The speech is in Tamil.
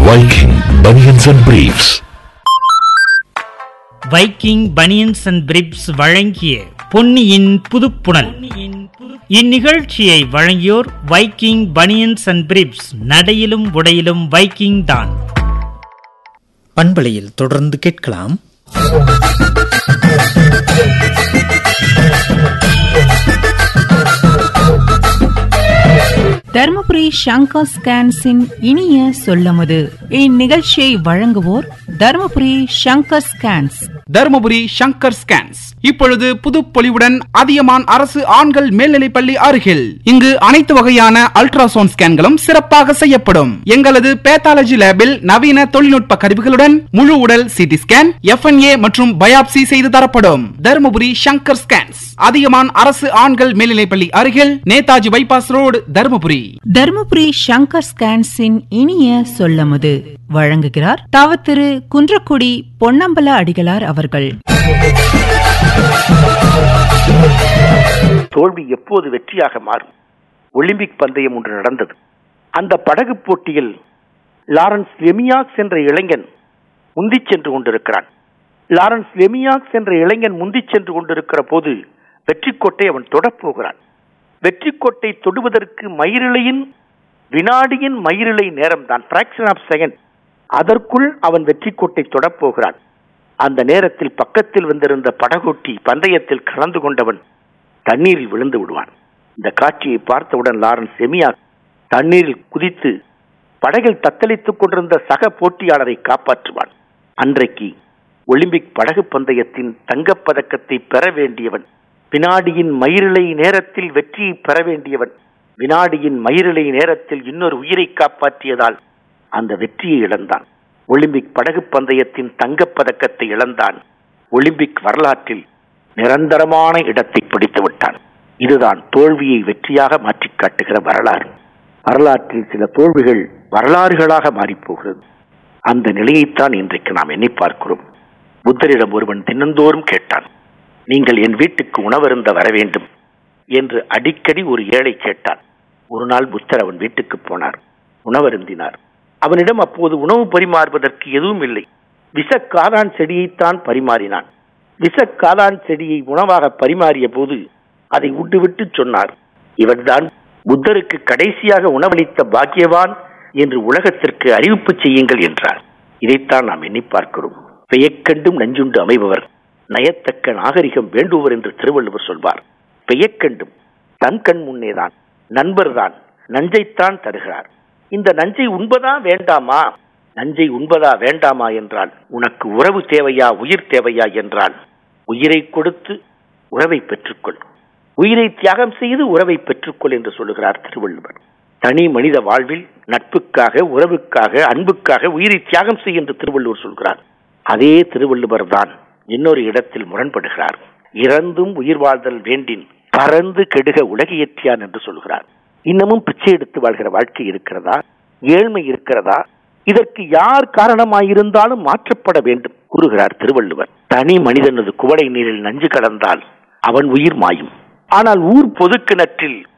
Viking Bunions and Briefs. Viking banians and briefs வழங்கிய பொன்னியின் புதுப்புணல் இந்நிகழ்ச்சியை வழங்கியோர் வைக்கிங் பனியன்ஸ் அண்ட் பிரிப்ஸ் நடையிலும் உடையிலும் வைக்கிங் தான் பண்பலையில் தொடர்ந்து கேட்கலாம் தருமபுரி ஷங்கர் ஸ்கேன்ஸின் இனிய சொல்லமுது இந்நிகழ்ச்சியை வழங்குவோர் தருமபுரி ஷங்கர் ஸ்கேன்ஸ் தருமபுரி சங்கர் ஸ்கேன்ஸ் இப்பொழுது புதுப்பொலிவுடன் அதியமான் அரசு ஆண்கள் மேல்நிலைப்பள்ளி அருகில் இங்கு அனைத்து வகையான அல்ட்ராசவுண்ட் ஸ்கேன்களும் சிறப்பாக செய்யப்படும் எங்களது பேத்தாலஜி லேபில் நவீன தொழில்நுட்ப கருவிகளுடன் முழு உடல் சிடி ஸ்கேன் எஃப்என்ஏ மற்றும் பயாப்சி செய்து தரப்படும் தருமபுரி சங்கர் ஸ்கேன்ஸ் அதியமான் அரசு ஆண்கள் மேல்நிலைப்பள்ளி அருகில் நேதாஜி பைபாஸ் ரோடு தருமபுரி தருமபுரி ஷங்கர் ஸ்கேன்ஸின் இனிய சொல்லமுது வழங்குகிறார் தவ திரு குன்றக்குடி பொன்னம்பல அடிகளார் அவர்கள் தோல்வி எப்போது வெற்றியாக மாறும் ஒலிம்பிக் பந்தயம் ஒன்று நடந்தது அந்த படகு போட்டியில் லாரன்ஸ் லெமியாக்ஸ் என்ற இளைஞன் முந்திச் சென்று கொண்டிருக்கிறான் லாரன்ஸ் லெமியாக்ஸ் என்ற இளைஞன் முந்திச் சென்று கொண்டிருக்கிற போது வெற்றி கோட்டை அவன் தொடப் போகிறான் வெற்றி கோட்டை தொடுவதற்கு மயிரிழையின் வினாடியின் மயிரிழை நேரம் தான் பிராக்ஷன் ஆஃப் செகண்ட் அதற்குள் அவன் வெற்றி கோட்டை தொடப் போகிறான் அந்த நேரத்தில் பக்கத்தில் வந்திருந்த படகோட்டி பந்தயத்தில் கலந்து கொண்டவன் தண்ணீரில் விழுந்து விடுவான் இந்த காட்சியை பார்த்தவுடன் லாரன்ஸ் செமியா தண்ணீரில் குதித்து படகில் தத்தளித்துக் கொண்டிருந்த சக போட்டியாளரை காப்பாற்றுவான் அன்றைக்கு ஒலிம்பிக் படகு பந்தயத்தின் தங்கப் பதக்கத்தை பெற வேண்டியவன் வினாடியின் மயிரிழை நேரத்தில் வெற்றியை பெற வேண்டியவன் வினாடியின் மயிரிழை நேரத்தில் இன்னொரு உயிரை காப்பாற்றியதால் அந்த வெற்றியை இழந்தான் ஒலிம்பிக் படகு பந்தயத்தின் தங்கப் பதக்கத்தை இழந்தான் ஒலிம்பிக் வரலாற்றில் நிரந்தரமான இடத்தை பிடித்து விட்டான் இதுதான் தோல்வியை வெற்றியாக மாற்றிக் காட்டுகிற வரலாறு வரலாற்றில் சில தோல்விகள் வரலாறுகளாக மாறிப்போகிறது அந்த நிலையைத்தான் இன்றைக்கு நாம் எண்ணி பார்க்கிறோம் புத்தரிடம் ஒருவன் தினந்தோறும் கேட்டான் நீங்கள் என் வீட்டுக்கு உணவருந்த வர வேண்டும் என்று அடிக்கடி ஒரு ஏழை கேட்டான் ஒரு நாள் புத்தர் அவன் வீட்டுக்கு போனார் உணவருந்தினார் அவனிடம் அப்போது உணவு பரிமாறுவதற்கு எதுவும் இல்லை விஷக்காதான் செடியைத்தான் பரிமாறினான் விஷக்காதான் செடியை உணவாக பரிமாறிய போது அதை விட்டுவிட்டு சொன்னார் இவர்தான் புத்தருக்கு கடைசியாக உணவளித்த பாக்கியவான் என்று உலகத்திற்கு அறிவிப்பு செய்யுங்கள் என்றார் இதைத்தான் நாம் எண்ணி பார்க்கிறோம் பெயக்கண்டும் நஞ்சுண்டு அமைபவர் நயத்தக்க நாகரிகம் வேண்டுவர் என்று திருவள்ளுவர் சொல்வார் பெயக்கண்டும் தன் கண் முன்னேதான் நண்பர்தான் நஞ்சைத்தான் தருகிறார் இந்த நஞ்சை உண்பதா வேண்டாமா நஞ்சை உண்பதா வேண்டாமா என்றால் உனக்கு உறவு தேவையா உயிர் தேவையா என்றால் உயிரை கொடுத்து உறவை பெற்றுக்கொள் உயிரை தியாகம் செய்து உறவை பெற்றுக்கொள் என்று சொல்லுகிறார் திருவள்ளுவர் தனி மனித வாழ்வில் நட்புக்காக உறவுக்காக அன்புக்காக உயிரை தியாகம் செய் என்று திருவள்ளுவர் சொல்கிறார் அதே திருவள்ளுவர் தான் இன்னொரு இடத்தில் முரண்படுகிறார் இறந்தும் உயிர் வாழ்தல் வேண்டின் பறந்து கெடுக உலகியற்றியான் என்று சொல்கிறார் இன்னமும் பிச்சை எடுத்து வாழ்கிற வாழ்க்கை இருக்கிறதா ஏழ்மை இருக்கிறதா இதற்கு யார் காரணமாயிருந்தாலும் மாற்றப்பட வேண்டும் கூறுகிறார் திருவள்ளுவர் தனி மனிதனது குவளை நீரில் நஞ்சு கலந்தால் அவன் உயிர் மாயும் ஆனால் ஊர் பொது கிணற்றில்